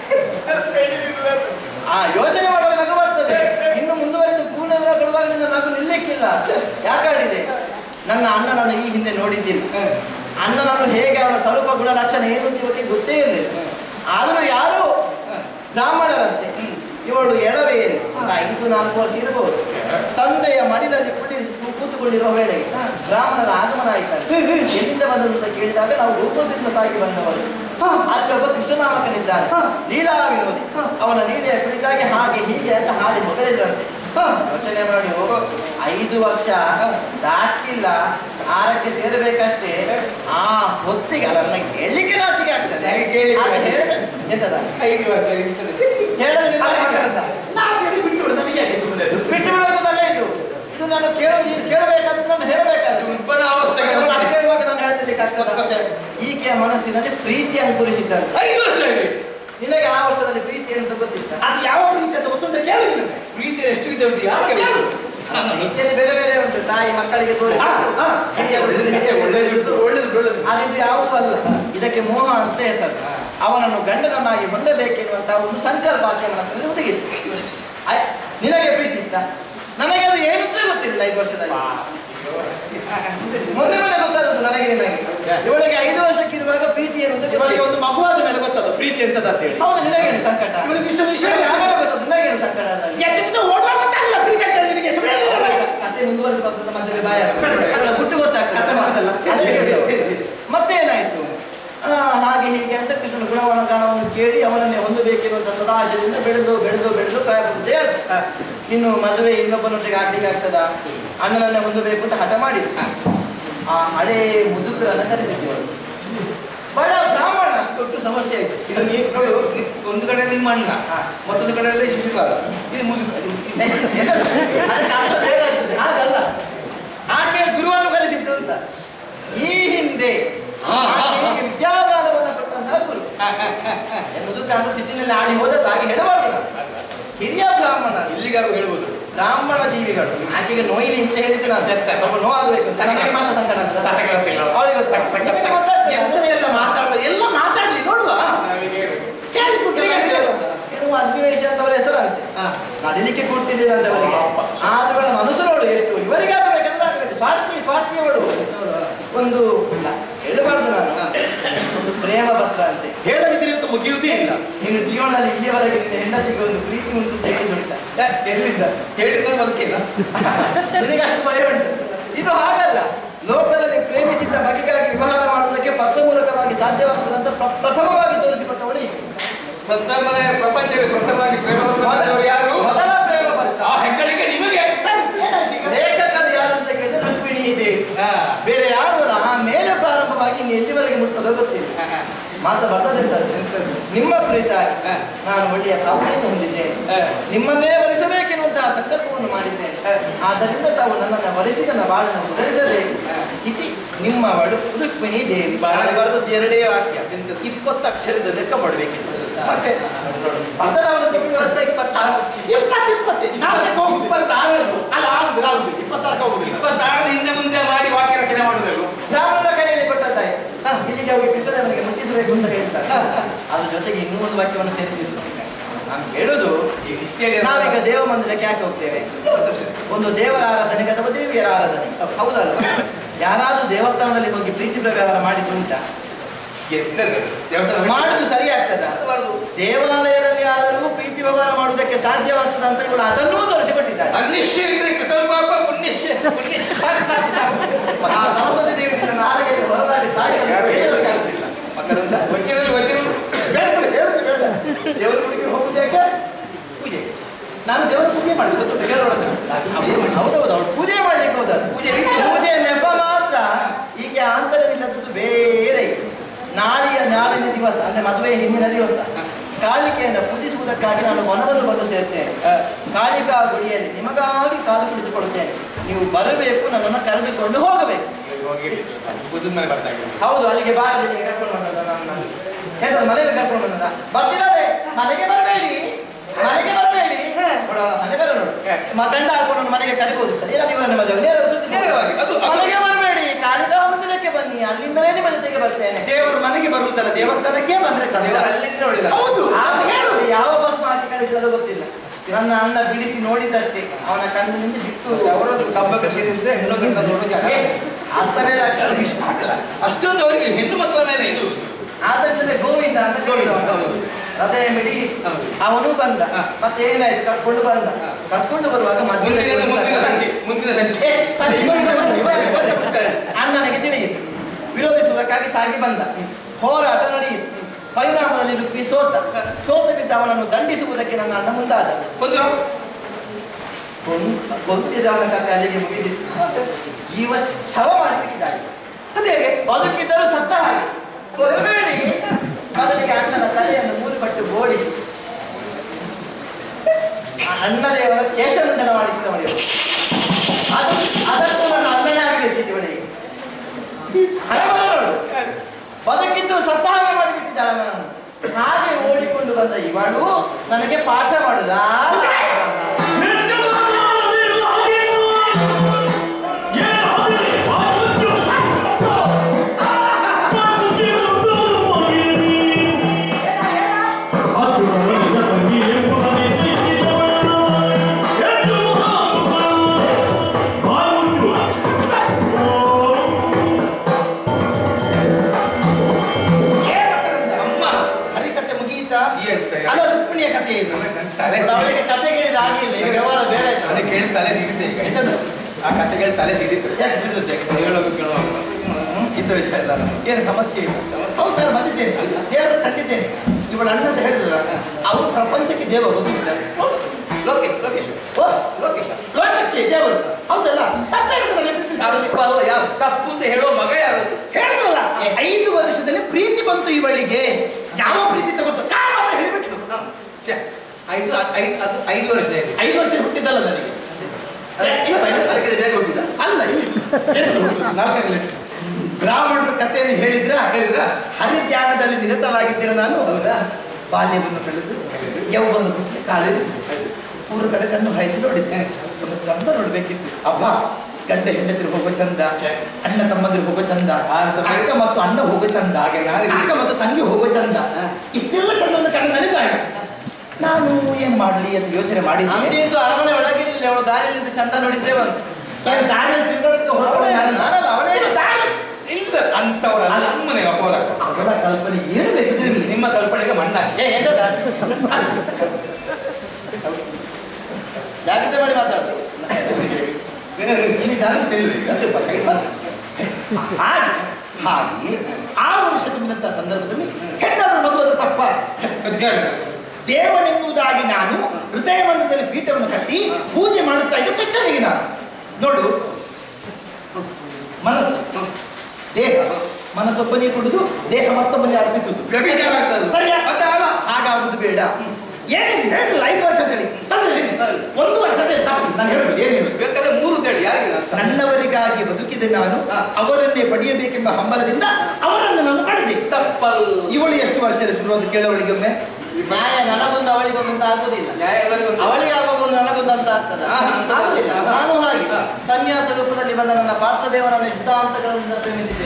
ಆ ಯೋಚನೆ ಮಾಡುವಾಗ ನಗು ಬರ್ತದೆ ಇನ್ನು ಮುಂದುವರೆದು ಪೂರ್ಣ ವಿವರ ಕೊಡುವಾಗ ನಿನ್ನ ನಗು ನಿಲ್ಲಿಕ್ಕಿಲ್ಲ ಯಾಕಾಡಿದೆ ನನ್ನ ಅಣ್ಣನನ್ನು ಈ ಹಿಂದೆ ನೋಡಿದ್ದಿಲ್ಲ ಅಣ್ಣನನ್ನು ಹೇಗೆ ಅವನ ಸ್ವರೂಪ ಗುಣ ಲಕ್ಷಣ ಏನು ಅಂತ ಇವತ್ತಿಗೆ ಗೊತ್ತೇ ಇರಲಿಲ್ಲ ಆದರೂ ಯಾರು ಬ್ರಾಹ್ಮಣರಂತೆ ಇವಳು ಎಳವೆಯಲ್ಲಿ ಒಂದು ಐದು ನಾಲ್ಕು ವರ್ಷ ಇರಬಹುದು ತಂದೆಯ ಮಡಿಲಲ್ಲಿ ಕುಡಿಸಿ ಕೂತುಕೊಂಡಿರುವ ವೇಳೆಗೆ ಬ್ರಾಹ್ಮಣರ ಆಗಮನ ಆಯ್ತಾರೆ ಎಲ್ಲಿಂದ ಬಂದದ್ದು ಅಂತ ಕೇಳಿದಾಗ ನಾವು ಗೋಕುಲದಿಂದ ಸಾಗಿ ಬಂದವರು ಅಲ್ಲಿ ಒಬ್ಬ ಕೃಷ್ಣನಾಮಕನಿದ್ದಾನೆ ಲೀಲಾ ವಿನೋದಿ ಅವನ ಲೀಲೆಯ ಕುರಿತಾಗಿ ಹಾಗೆ ಹೀಗೆ ಅಂತ ಹಾಡಿ ಹೊಗಳಿದ್ರಂತೆ ಯೋಚನೆ ಮಾಡಿ ಐದು ವರ್ಷ ದಾಟಿಲ್ಲ ಆರಕ್ಕೆ ಸೇರಬೇಕಷ್ಟೇ ಆ ಹೊತ್ತಿಗೆ ಅಲ್ಲ ನನಗೆ ಹೇಳಲಿಕ್ಕೆ ನಾಚಿಕೆ ಆಗ್ತದೆ ನನಗೆ ಕೇಳಿ- ಆಗ ಹೇಳಿದೆ ಎಂತದ ಐದು ವರ್ಷ ಇರ್ತದೆ ಹೇಳಲು ನಿರ್ಧಾರ ಮಾಡಿದ. ನಾನು ಸೇರಿ ಬಿಟ್ಟು ಬಿಡು ನನಗೆ ಯಾಕೆ ಸುಮ್ಮನೆ ಬಿಟ್ಟು ಬಿಡುವುದಲ್ಲ ಇದು ಇದು ನಾನು ಕೇಳ ನೀನು ಕೇಳಬೇಕಾದ್ರೆ ನಾನು ಹೇಳಬೇಕಾದ್ರೆ ಉಲ್ಬಣ ಅವಸ್ಥೆಗೆ ಅವಳು ಬಂದಿದೆ. ಕೇಳುವಾಗ ನಾನು ಹೇಳ್ತಿರ್ಲಿಕ್ಕೆ ಆಗ್ತದ ಈಕೆಯ ಮನಸ್ಸಿನಲ್ಲಿ ಪ್ರೀತಿ ಅಂಕುರಿಸಿದ್ದಂತೆ ಐದು ವರ್ಷ ಆಗಿದೆ ನಿನಗೆ ಆ ವರ್ಷದಲ್ಲಿ ಪ್ರೀತಿ ಅಂತ ಗೊತ್ತಿತ್ತ ಅದು ಯಾವ ಪ್ರೀತಿ ಅಂತ ಗೊತ್ತುಂಟ ಕೇಳುದಿಲ್ಲ ಪ್ರೀತಿ ಎಷ್ಟು ವಿಧ ಉಂಟು ಯಾಕೆ ಪ್ರೀತಿಯಲ್ಲಿ ಬೇರೆ ಬೇರೆ ಉಂಟು ತಾಯಿ ಮಕ್ಕಳಿಗೆ ತೋರಿ ಹಾ, ಹಾ. ಹಿರಿಯರು ಹಿರಿಯರು ಒಳ್ಳೆಯದು ಇರುವುದು. ಒಳ್ಳೇದು ಒಳ್ಳೇದು ಆದರೆ ಇದು ಯಾವುದೂ ಅಲ್ಲ ಇದಕ್ಕೆ ಮೋಹ ಅಂತ ಹೆಸರು ಅವನನ್ನು ಗಂಡನನ್ನಾಗಿ ಹೊಂದಬೇಕೆನ್ನುವಂತಹ ಒಂದು ಸಂಕಲ್ಪ ಆಕೆಯ ಮನಸ್ಸಿನಲ್ಲಿ ಒದಗಿತ್ತು ಆಯ್- ನಿನಗೆ ಪ್ರೀತಿ ಇತ್ತ ನನ್ನ ಗೊತ್ತಿರಲಿಲ್ಲ ಐದು ವರ್ಷದಲ್ಲಿ ಮೊನ್ನೆ ಮೊನ್ನೆ ಗೊತ್ತಾದದ್ದು ನನಗೆ ನಿನಗೆ ಇವಳಿಗೆ ಐದು ವರ್ಷಕ್ಕಿರುವಾಗ ಪ್ರೀತಿ ಏನು ಅಂತ ಇವಳಿಗೆ ಗೊತ್ತಿಲ್ಲ. ಒಂದು ಮಗುವಾದ ಮೇಲೆ ಗೊತ್ತದು ಪ್ರೀತಿ ಎಂತದ ಅಂತ ಹೇಳಿ ಹೌದು ನಿನಗೇನು ಸಂಕಟ ಇವಳಿಗೆ ವಿಶ್ವ ವಿಷಯ ಇವಳಿಗೆ ಆಮೇಲೆ ಗೊತ್ತದು ನಿನಗೇನು ಸಂಕಟ ಅದರಲ್ಲಿ ಎತ್ತಿದ್ದು ಓಡುವಾಗ ಗೊತ್ತಾಗಲ್ಲ ಪ್ರೀತಿ ಅಂತ ಹೇಳಿ ನಿನಗೆ ಸುಮ್ಮನೆ ಇರಲ್ಲ. ಕತೆ ಮುಂದುವರಿಸಬಾರ್ದು ಮಧ್ಯೆ ಬಾಯ ಅದರ ಗುಟ್ಟು ಗೊತ್ತಾಗ್ತದೆ ಕತೆ ಮಾಡೋದಲ್ಲ. ಅದೇ ಹೇಳಿ. ಮತ್ತೇನಾಯ್ತು ಆ, ಹಾಗೆ ಹೀಗೆ ಅಂತ ಕೃಷ್ಣನ ಗುಣವನ ಗಾಣವನ್ನು ಕೇಳಿ ಅವನನ್ನೇ ಹೊಂದಬೇಕೆನ್ನುವಂತ ಸದಾಶದಿಂದ ಬೆಳೆದು ಬೆಳೆದು ಬೆಳೆದು ಪ್ರಾಯಪುದ್ಧೇ ಆಯ್ತು ಇನ್ನು ಮದುವೆ ಇನ್ನೊಬ್ಬನೊಟ್ಟಿಗೆ ಆಗ್ಲಿಕ್ಕೆ ಆಗ್ತದ ಅಣ್ಣನನ್ನೇ ಹೊಂದಬೇಕು ಅಂತ ಹಠ ಮಾಡಿ ಆ ಹಳೇ ಮುದುಕರನ್ನ ಕರೆಸಿದ್ದೀವರು ಬಡ ಬ್ರಾಹ್ಮಣ ದೊಡ್ಡ ಸಮಸ್ಯೆ ಆಯ್ತು ಇದು ನೀವು ನೋಡು, ನಿ- ಒಂದು ಕಡೆ ನಿಮ್ಮ ಅಣ್ಣ ಹಾ. ಮತ್ತೊಂದು ಕಡೆಯಲ್ಲಿ ಶಿಶುಪಾಲ ಇದು ಮುದುಕ ಏ, ಎಂತದು? ಅದಕ್ಕೆ ಅರ್ಥ ಬೇರೆ ಆಗ್ತದೆ ಹಾಗಲ್ಲ ಆಕೆ ಗುರುವನ್ನು ಕರೆಸಿದ್ದು ಅಂತ ಈ ಹಿಂದೆ ಹಾ, ಹಾ, ಹಾ. ಆಕೆಗೆ ವಿದ್ಯಾದಾನವನ್ನು ಕೊಟ್ಟಂತಹ ಗುರು ಮುದುಕ ಅಂತ ಸಿಟ್ಟಿನಲ್ಲಿ ಆಡಿ ಹೋದದ್ದು ಹಾಗೆ ಹೇಳಬಾರ್ದು ನಾವು. ಹಿರಿಯ ಬ್ರಾಹ್ಮಣ ಇಲ್ಲಿಗಾರು ಹೇಳ್ಬೋದು ಬ್ರಾಹ್ಮಣ ಜೀವಿಗಳು ಆಕೆಗೆ ನೋಯಿಲಿ ಅಂತ ಹೇಳಿದ್ರೆ ನಾನು ಸ್ವಲ್ಪ ನೋವಾಗಬೇಕು ಅಂತ ನನಗೆ ಮಾತ್ರ ಸಂಕಟ ಆಗ್ತದೆ. ಕತೆ ಗೊತ್ತಿಲ್ಲ. ಅವಳಿಗೆ ಗೊತ್ತಾಗ್ತದೆ. ನಿನಗೆ ಗೊತ್ತಾಗ್ತದೆ. ಎಂತದೆಲ್ಲ ಮಾತಾಡೋದು ಎಲ್ಲ ಮಾತಾಡ್ಲಿ ನೋಡುವ ಹೇಳಿಕೊಟ್ಟಿಗೆ ಇನ್ನು ಅಗ್ನಿವೇಶ ಅಂತವರ ಹೆಸರು ಅಂತೆ ಹಾ. ನಡಿಲಿಕ್ಕೆ ಕೊಡ್ತಿರ್ಲಿಲ್ಲ ಅಂತವರಿಗೆ ಆದ್ರೆ ಇವಳ ಮನಸ್ಸು ನೋಡು ಎಷ್ಟು ಇವರಿಗೆ ಆಗಬೇಕಂದ್ರೆ ಆಗಬೇಕು ಸ್ವಾರ್ಥಿ ಸ್ವಾರ್ಥಿ ಅವಳು ಒಂದು ಇಲ್ಲ ಹೇಳಬಾರ್ದು ನಾನು ಒಂದು ಪ್ರೇಮ ಪತ್ರ ಅಂತೆ ಹೇಳದಿದ್ರೆ ಇವತ್ತು ಮುಗಿಯುವುದೇ ಇಲ್ಲ ನೀನು ಜೀವನದಲ್ಲಿ ಇಲ್ಲಿಯವರೆಗೆ ನಿನ್ನ ಹೆಂಡತಿಗೆ ಒಂದು ಪ್ರೀತಿ ಉಂಟು ತೆಗೆದುಂಟ ಏ, ಎಲ್ಲಿಂದ ಹೇಳಿದ್ರೆ ಬದುಕೇನ ನಿನಗೆ ಅಷ್ಟು ಭಯ ಉಂಟು ಇದು ಹಾಗಲ್ಲ ಲೋಕದಲ್ಲಿ ಪ್ರೇಮಿಸಿದ್ದ ಬಗೆಗಾಗಿ ವಿವಾಹ ಮಾಡುವುದಕ್ಕೆ ಪತ್ರ ಮೂಲಕವಾಗಿ ಸಾಧ್ಯವಾಗ್ತದೆ ಅಂತ ಪ್ರ- ಪ್ರಥಮವಾಗಿ ತೋರಿಸಿಕೊಟ್ಟವಳು ಈಕೆ. ಪ್ರಥಮ ಪ್ರಪಂಚದಲ್ಲಿ ಪ್ರಥಮವಾಗಿ ಪ್ರೇಮ ಪತ್ರ ಬರೆದವರು ಯಾರು ಮೊದಲ ಪ್ರೇಮ ಪತ್ರ ಆ ಹೆಗ್ಗಳಿಕೆ ನಿಮಗೆ ಲೇಖಕರು ಯಾರು ಅಂತ ಕೇಳಿದ್ರೆ ರುಕ್ಮಿಣಿ ಇದೆ ಹಾ. ಬೇರೆ ಯಾರು ಅಲ್ಲ ಆ ಮೇಲೆ ಪ್ರಾರಂಭವಾಗಿ ಇನ್ನು ಎಲ್ಲಿವರೆಗೆ ಮುಟ್ತದೋ ಗೊತ್ತಿಲ್ಲ ಹಾ, ಹಾ. ಮಾತು ಬರ್ತದಂತದ್ದು ಎಂತದ್ದು? ನಿಮ್ಮ ಕುರಿತಾಗಿ ಹಾ. ನಾನು ಒಳ್ಳೆಯ ಭಾವನೆಯನ್ನು ಹೊಂದಿದ್ದೇನೆ ಹಾ. ನಿಮ್ಮನ್ನೇ ವರಿಸಬೇಕೆನ್ನುವಂತಹ ಸಂಕಲ್ಪವನ್ನು ಮಾಡಿದ್ದೇನೆ ಹಾ. ಆದ್ದರಿಂದ ತಾವು ನನ್ನನ್ನು ವರಿಸಿ ನನ್ನ ಬಾಳನ್ನು ಉದ್ಧರಿಸಬೇಕು ಹಾ. ಇತಿ ನಿಮ್ಮವಳು ರುಕ್ಮಿಣಿ ದೇವಿ ಬಾಳಲ್ಲಿ ಬರೆದದ್ದು ಎರಡೇ ವಾಕ್ಯ ಎಂತದ್ದು? ಇಪ್ಪತ್ತು ಅಕ್ಷರದ ಲೆಕ್ಕ ಮಾಡಬೇಕಿತ್ತು ಮತ್ತೆ ಅರ್ಥದವರದ್ದು ಇವತ್ತ ಇಪ್ಪತ್ತಾರು ಇಪ್ಪತ್ತು ಇಪ್ಪತ್ತು ನಾಲ್ಕಕ್ಕೆ ಹೋಗುದು ಇಪ್ಪತ್ತಾರಲ್ಲು ಅಲ್ಲ ಆಗುದಿಲ್ಲ ಆಗುದಿಲ್ಲ ಇಪ್ಪತ್ತಾರಕ್ಕೆ ಹೋಗುದಿಲ್ಲ ಇಪ್ಪತ್ತಾರರ ಹಿಂದೆ ಮುಂದೆ ಮಾಡಿ ವಾಕ್ಯ ರಚನೆ ಮಾಡುದಲ್ಲು ಬ್ರಾಹ್ಮಣರ ಕೈಯಲ್ಲಿ ಕೊಟ್ಟದ್ದಾಯಿ ಇಲ್ಲಿಗೆ ಹೋಗಿ ಕೃಷ್ಣದೇವನಿಗೆ ಮುಟ್ಟಿಸಬೇಕು ಅಂತ ಹೇಳ್ತಾರೆ ಅದ್ರ ಜೊತೆಗೆ ಇನ್ನೂ ಒಂದು ವಾಕ್ಯವನ್ನು ಸೇರಿಸಿದ್ರು ನಾನು ಹೇಳುದು ಈಗ ಇಷ್ಟೇಳಿ ನಾವೀಗ ದೇವ ಮಂದಿರಕ್ಕೆ ಯಾಕೆ ಹೋಗ್ತೇವೆ ಒಂದು ದೇವರ ಆರಾಧನೆಗೆ ಅಥವಾ ದೇವಿಯರ ಆರಾಧನೆ ಹೌದಲ್ವ ಯಾರಾದ್ರೂ ದೇವಸ್ಥಾನದಲ್ಲಿ ಹೋಗಿ ಪ್ರೀತಿ ವ್ಯವಹಾರ ಮಾಡಿದ್ದು ಉಂಟಾ ಎಂತದ್ದು? ದೇವಸ್ಥಾನ ಮಾಡುದು ಸರಿ ಆಗ್ತದ ಮಾಡಬಾರದು. ದೇವಾಲಯದಲ್ಲಿ ಆದರೂ ಪ್ರೀತಿ ವ್ಯವಹಾರ ಮಾಡುವುದಕ್ಕೆ ಸಾಧ್ಯವಾಗ್ತದ ಅಂತ ಇವಳು ಅದನ್ನೂ ತೋರಿಸಿಕೊಟ್ಟಿದ್ದಾಳೆ ಅನಿಶ್ಚಯ ಇದ್ರೆ ಸ್ವಲ್ಪ ಪುಣ್ಯಶ್ಯ ಪುಣ್ಯಶ್ಯ ಸಾಕು ಸಾಕು ಸಾಕು ಆ ಸರಸ್ವತಿ ದೇವಿ ನಿನ್ನ ನಾಲಿಗೆಗೆ ಹೊರದಾಡಿ ಸಾಗಿ ಅಂತ ಯಾರು ಹೇಳೋದಕ್ಕಾಗುದಿಲ್ಲ. ಮಕರಂದ ವಜ್ರದಲ್ಲಿ ವಜ್ರ ಬೇಡ ಬಿಡು, ಹೇಳುದು ಬೇಡ ದೇವರ ಗುಡಿಗೆ ಹೋಗುದು ಯಾಕೆ ಪೂಜೆ ನಾನು ದೇವರ ಪೂಜೆ ಮಾಡಿದೆ ಗೊತ್ತುಂಟು ಹೇಳೋಣ ಹೌದೌದು ಅವಳು ಪೂಜೆ ಮಾಡ್ಲಿಕ್ಕೆ ಹೋದದ್ದು ಪೂಜೆ ರೀತಿ. ಪೂಜೆ ನೆಪ ಮಾತ್ರ ಈಗ ಆಂತರದಿಲ್ಲದ್ದು ಬೇರೆ ನಾಳೆಯ ನಾಳಿನ ದಿವಸ ಅಂದ್ರೆ ಮದುವೆ ಹಿಂದಿನ ದಿವಸ ಕಾಳಿಕೆಯನ್ನು ಪೂಜಿಸುವುದಕ್ಕಾಗಿ ನಾನು ವನವನ್ನು ಬಂದು ಸೇರ್ತೇನೆ ಕಾಳಿಕಾ ಗುಡಿಯಲ್ಲಿ ನಿಮಗಾಗಿ ಕಾದು ಕುಳಿತುಕೊಳ್ಳುತ್ತೇನೆ ನೀವು ಬರಬೇಕು ನನ್ನನ್ನು ಕರೆದುಕೊಂಡು ಹೋಗಬೇಕು ಹೋಗಿ ಬುದ್ಧ ಮನೆ ಬರ್ತಾ ಇದ್ದೀನಿ ಹೌದು ಅಲ್ಲಿಗೆ ಬಾರದಿಲ್ಲಿಗೆ ಕರ್ಕೊಂಡು ಬಂದದ ನನ್ನ ಎಂತ ಮನೆಗೆ ಕರ್ಕೊಂಡು ಬಂದದ ಬರ್ತಿದ್ದಾಳೆ ಮನೆಗೆ ಬರಬೇಡಿ ಮನೆಗೆ ಬರಬೇಡಿ ನೋಡ ಮನೆ ಬರ ನೋಡು ಮ- ಗಂಡ ಹಾಕೊಂಡು ನನ್ನ ಮನೆಗೆ ಕರೆಬೋದಿರ್ತಾರೆ ಇಲ್ಲ ನೀವು ನನ್ನ ಮದುವೆ ನೇರ ಸುದ್ದಿ ನೋಡಿ. ನೇರವಾಗಿ, ಅದು- ಅದು- ಮನೆಗೆ ಬರಬೇಡಿ ಕಾಳಿಕಾ ಮಂದಿರಕ್ಕೆ ಬನ್ನಿ ಅಲ್ಲಿಂದಲೇ ನಿಮ್ಮ ಜೊತೆಗೆ ಬರ್ತೇನೆ ದೇವರು ಮನೆಗೆ ಬರುವುದಲ್ಲ ದೇವಸ್ಥಾನಕ್ಕೆ ಬಂದ್ರೆ ದೇವರು ಚಂದ ಅಲ್ಲಿದ್ರೆ ಒಳ್ಳೆದ ಹೌದು ಆಗ ಹೇಳುದು ಯಾವ ಬಸ್ ಮಾತಿ ಕಳಿಸಿದರೂ ಗೊತ್ತಿಲ್ಲ ನನ್ನ ಅಣ್ಣ ಬಿಡಿಸಿ ನೋಡಿದ್ದಷ್ಟೇ ಅವನ ಕಣ್ಣಿನಿಂದ ಬಿತ್ತು ಅವರದ್ದು ಕಬ್ಬಕ್ಕೆ ಸೇರಿದ್ರೆ ಹೆಣ್ಣೊಂದನ್ನ ನೋಡೋ ಜಾಗ ಏ, ಅರ್ಥವೇ ಆಗ್ತದೆ. ಆಗಲ್ಲ. ಅಷ್ಟೊಂದು ಅವರಿಗೆ ಹೆಣ್ಣು ಮಕ್ಕಳ ಮೇಲೆ ಇದು ಆದ್ದರಿಂದಲೇ ಗೋವಿಂದ ಅಂತ ಕೇಳಿದವನು ಹೌದು. ಹೃದಯ ಮಿಡಿಗಿ ಹೌದು. ಅವನು ಬಂದ ಹಾ. ಮತ್ತೆ ಏನಾಯ್ತು ಕರ್ಕೊಂಡು ಬಂದ ಕರ್ಕೊಂಡು ಬರುವಾಗ ಮುಂದಿನ ಮಧ್ಯದಲ್ಲಿ ಮುಂದಿನ ಒಂದು ಸಂಜೆ ಮುಂದಿನ ಸಂಜೆ ಏ, ಸರಿ, ಇವಾಗ ಇವಾಗ ಇವಾಗ ಇವಾಗ ಇವಾಗ. ಅಣ್ಣನಿಗೆ ತಿಳಿಯಿತು ವಿರೋಧಿಸುವುದಕ್ಕಾಗಿ ಸಾಗಿ ಬಂದ ಹೋರಾಟ ನಡೆಯಿತು ಪರಿಣಾಮದಲ್ಲಿ ರುಕ್ಮಿ ಸೋತ ಸೋತು ಬಿದ್ದ ಅವನನ್ನು ದಂಡಿಸುವುದಕ್ಕೆ ನನ್ನ ಅಣ್ಣ ಮುಂದಾದ ಕೊಂದ್ರು ಗೊತ್ತಿದ್ದ ಅವನ ಕತೆ ಅಲ್ಲಿಗೆ ಮುಗಿದಿತ್ತು ಜೀವ ಛವ ಮಾಡಿಬಿಟ್ಟಿದ್ದಾಳೆ ಅದೇ ಹೇಗೆ ಬದುಕಿದ್ದರೂ ಸತ್ತ ಹಾಗೆ ಕೊಲ್ಲಬೇಡಿ ಮೊದಲಿಗೆ ಅಣ್ಣನ ತಲೆಯನ್ನು ಮೂರು ಪಟ್ಟು ಓಡಿಸಿ ಆ ಅಣ್ಣ ದೇವರ ಕೇಶಮಂಡನ ಮಾಡಿಸಿದವಳು ಇವಳು. ಅದು ಅದಕ್ಕೂ ನನ್ನ ಅಣ್ಣನೇ ಆಗಬೇಕಿತ್ತು ಇವಳಿಗೆ ಹಣೆ ಬರೋಳು ಬದುಕಿದ್ದು ಸತ್ತ ಹಾಗೆ ಮಾಡಿಬಿಟ್ಟಿದ್ದಾಳೆ ನನ್ನನ್ನು ಹಾಗೆ ಓಡಿಕೊಂಡು ಬಂದ ಇವಳು ನನಗೆ ಪಾಠ ಮಾಡುದಾ ತಲೆ ಸಿಡಿತೆ ಈಗ ಎಂತದ್ದು? ಆ ಕಥೆಗಳು ತಲೆ ಸಿಡಿತು ಯಾಕೆ ಸಿಡಿದತ್ತೆ ಹೇಳೋದು ಕೇಳುವಾಗ ಇಂಥ ವಿಷಯ ಇಲ್ಲ ಏನು ಸಮಸ್ಯೆ ಇಲ್ಲ ಹೌದು ನಾನು ಬಂದಿದ್ದೇನೆ ದೇವರು ಕಂಡಿದ್ದೇನೆ ಇವಳ ಅಣ್ಣ ಅಂತ ಹೇಳಿದ್ರಲ್ಲ ಅವರು ಪ್ರಪಂಚಕ್ಕೆ ದೇವರು ಒದಗಿಸಿದ್ದಾರೆ. ಲೋಕೇಶ್ ಲೋಕೇಶ್ ಓ ಲೋಕೇಶ್ ಲೋಕಕ್ಕೆ ದೇವರು ಹೌದಲ್ಲ ತಪ್ಪೇ ಹೇಳಿದ್ರಲ್ಲ ಪ್ರೀತಿ ಸಾರಲಿ. ತಪ್ಪಲ್ಲ ಯಾರು ತಪ್ಪು ಅಂತ ಹೇಳೋ ಮಗ ಯಾರದು ಹೇಳಿದ್ರಲ್ಲ ಐದು ವರ್ಷದಲ್ಲಿ ಪ್ರೀತಿ ಬಂತು ಇವಳಿಗೆ ಯಾವ ಪ್ರೀತಿ ತಗೋತು ಕಾಮ ಅಂತ ಹೇಳಿಬಿಟ್ರು ಹ, ಛೆ, ಐದು ಐದು ಅದು ಐದು ವರ್ಷ ಹೇಳಿ ಐದು ವರ್ಷ ಹುಟ್ಟಿದ್ದಲ್ಲ ನನಗೆ ಏ, ಇಲ್ಲ ಬೈ. ಅದಕ್ಕೆ ಬೇಗ ಕೊಟ್ಟಿದ್ದ ಅಲ್ಲ ಇಲ್ಲಿ. ಎಂತದು ಹುಟ್ಟಿದ್ದು? ನಾಲ್ಕನೇ ಬ್ರಾಹ್ಮಣರು ಕಥೆಯನ್ನು ಹೇಳಿದ್ರ ಹೇಳಿದ್ರ ಹರಿಧ್ಯಾನದಲ್ಲಿ ನಿರತಲಾಗಿದ್ದೇನೆ ನಾನು ಹೌದಾ ಬಾಲ್ಯವನ್ನು ಕಳೆದು ಯೌವನ ಕುಸಿದು ಕಾಲೇರಿಸಿದೆ ಊರ ಕಡೆ ಕಣ್ಣು ಹಾಯಿಸಿ ನೋಡಿದ್ದೆ ಒಂದು ಚಂದ ನೋಡ್ಬೇಕಿತ್ತು ಅಬ್ಬ ಗಂಡ ಹೆಂಡತಿರು ಹೋಗೋ ಚಂದ ಅಣ್ಣ ತಮ್ಮಂದಿರು ಹೋಗೋ ಚಂದ ಆ, ಸ್ವಲ್ಪ- ಅಕ್ಕ ಮತ್ತು ಅಣ್ಣ ಹೋಗೋ ಚಂದ ಹಾಗೆ ನಾನು- ಅಕ್ಕ ಮತ್ತು ತಂಗಿ ಹೋಗೋ ಚಂದ ಹ. ಇಷ್ಟೆಲ್ಲ ಚಂದ ಕಂಡು ನನಗಾಯ್ತು ನಾನು ಏನ್ ಮಾಡ್ಲಿ ಅಂತ ಯೋಚನೆ ಮಾಡಿದ್ದೆ ಅಂತಿದ್ದು ಅರಮನೆ ಒಳಗಿರಲಿಲ್ಲ ಅವಳು ದಾರಿಯಲ್ಲಿ ಚಂದ ನೋಡಿದ್ದೇ ಬಂತು ಏನು ದಾರಿಯಲ್ಲಿ ತಿರುಗಾಡಕ್ಕೆ ಹೋಗೋಣ ನಾನು ನಾನಲ್ಲ ಅವಳೇ ಏನು ದಾರಿ ಇಲ್ಲ ಅಂತವರಲ್ಲ ನಮ್ಮನೆ ಅಪೋದ ಅವಳ ಕಲ್ಪನೆ ಏನು ಬೇಕಿದ್ರೆ ಇರ್ಲಿ. ನಿಮ್ಮ ಕಲ್ಪನೆಗೆ ಮಣ್ಣಾಗಿ ಏ ಎಂತದ ಜಾಗ್ರತೆ ಮಾಡಿ ಮಾತಾಡು ನಿನಗೆ ಜಾಗ ತಿಳಿದಿಲ್ಲ ಹಾಗೆ ಹಾಗೆ ಆ ವರ್ಷ ತುಂಬಿದಂತಹ ಸಂದರ್ಭದಲ್ಲಿ ಹೆಣ್ಣವರ ಮಗುವನ್ನು ತಪ್ಪ ದೇವನೆನ್ನುವುದಾಗಿ ನಾನು ಹೃದಯ ಮಂದಿರದಲ್ಲಿ ಪೀಠವನ್ನು ಕಟ್ಟಿ ಪೂಜೆ ಮಾಡುತ್ತಾ ಇದ್ದ ಕೃಷ್ಣನಿಗೆ ನಾನು ನೋಡು ಮನಸ್ಸು ದೇಹ ಮನಸ್ಸೊಬ್ಬನಿಗೆ ಕೊಡುದು ದೇಹ ಮತ್ತೊಬ್ಬನಿಗೆ ಅರ್ಪಿಸುವುದು ವ್ಯಭಿಚಾರ ಆಗ್ತದೆ. ಸರಿಯಾ ಅದೇ ಅಲ್ಲ. ಹಾಗಾಗುದು ಬೇಡ ಏನೇನು ಹೇಳಿದ್ರಲ್ಲ ಐದು ವರ್ಷ ಅಂತೇಳಿ ತಂದ್ರೆ ಒಂದು ವರ್ಷ ಅಂತೇಳಿ ತಪ್ಪು ನಾನು ಹೇಳ್ಬೋದು ಏನು ಹೇಳುದು ಬೇಕಾದ್ರೆ ಮೂರು ತೇಳಿ ಯಾರಿಗೆ ನಷ್ಟ? ನನ್ನವರಿಗಾಗಿ ಬದುಕಿದೆ ನಾನು ಹಾ. ಅವರನ್ನೇ ಪಡೆಯಬೇಕೆಂಬ ಹಂಬಲದಿಂದ ಅವರನ್ನು ನಾನು ಪಡೆದೆ ತಪ್ಪಲ್ಲ ಇವಳು ಎಷ್ಟು ವರ್ಷದ ಶುರು ಅಂತ ಕೇಳೋಳಿಗೊಮ್ಮೆ ನ್ಯಾಯ ನನಗೊಂದು ಅವಳಿಗೊಂದು ಅಂತ ಆಗುದಿಲ್ಲ ನ್ಯಾಯ ಎಲ್ಲರಿಗೂ ಒಂದು- ಅವಳಿಗೆ ಆಗೋಗೊಂದು ನನಗೊಂದು ಅಂತ ಆಗ್ತದ ಹಾ, ಅಂತ ಆಗುದಿಲ್ಲ ಹಾ. ನಾನು ಹಾಗೆ ಹಾ. ಸನ್ಯಾಸ ರೂಪದಲ್ಲಿ ಬಂದ ನನ್ನ ಪಾರ್ಥದೇವನನ್ನು ಸಿದ್ಧಾಂತಗಳಿಂದ ಪ್ರೇಮಿಸಿದೆ